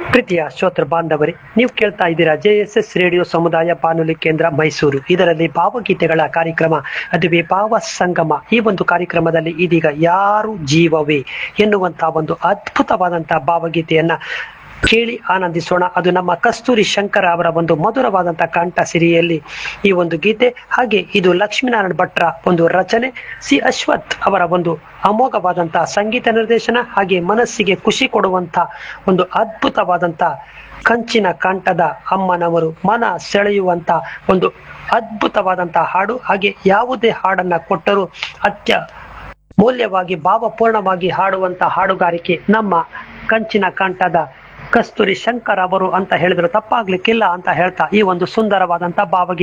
ಪ್ರೀತಿಯ ಶ್ರೋತೃ ಬಾಂಧವರೇ ನೀವು ಕೇಳ್ತಾ ಇದ್ದೀರಾ ಜೆ ಎಸ್ ಎಸ್ ರೇಡಿಯೋ ಸಮುದಾಯ ಬಾನುಲಿ ಕೇಂದ್ರ ಮೈಸೂರು ಇದರಲ್ಲಿ ಭಾವಗೀತೆಗಳ ಕಾರ್ಯಕ್ರಮ ಅದುವೇ ಭಾವ ಸಂಗಮ ಈ ಒಂದು ಕಾರ್ಯಕ್ರಮದಲ್ಲಿ ಇದೀಗ ಯಾರು ಜೀವವೇ ಎನ್ನುವಂತಹ ಒಂದು ಅದ್ಭುತವಾದಂತಹ ಭಾವಗೀತೆಯನ್ನ ಕೇಳಿ ಆನಂದಿಸೋಣ ಅದು ನಮ್ಮ ಕಸ್ತೂರಿ ಶಂಕರ ಅವರ ಒಂದು ಮಧುರವಾದಂತಹ ಕಂಠ ಸಿರಿಯಲ್ಲಿ ಈ ಒಂದು ಗೀತೆ ಹಾಗೆ ಇದು ಲಕ್ಷ್ಮೀನಾರಾಯಣ ಭಟ್ರ ಒಂದು ರಚನೆ ಸಿ ಅಶ್ವಥ್ ಅವರ ಒಂದು ಅಮೋಘವಾದಂತಹ ಸಂಗೀತ ನಿರ್ದೇಶನ ಹಾಗೆ ಮನಸ್ಸಿಗೆ ಖುಷಿ ಕೊಡುವಂತಹ ಒಂದು ಅದ್ಭುತವಾದಂತಹ ಕಂಚಿನ ಕಂಠದ ಅಮ್ಮನವರು ಮನ ಸೆಳೆಯುವಂತ ಒಂದು ಅದ್ಭುತವಾದಂತಹ ಹಾಡು ಹಾಗೆ ಯಾವುದೇ ಹಾಡನ್ನ ಕೊಟ್ಟರೂ ಅತ್ಯ ಮೌಲ್ಯವಾಗಿ ಭಾವಪೂರ್ಣವಾಗಿ ಹಾಡುವಂತ ಹಾಡುಗಾರಿಕೆ ನಮ್ಮ ಕಂಚಿನ ಕಂಠದ ಕಸ್ತೂರಿ ಶಂಕರ್ ಅವರು ಅಂತ ಹೇಳಿದ್ರು ತಪ್ಪಾಗ್ಲಿಕ್ಕಿಲ್ಲ ಅಂತ ಹೇಳ್ತಾ ಈ ಒಂದು ಸುಂದರವಾದಂತ ಭಾವಗೀತೆ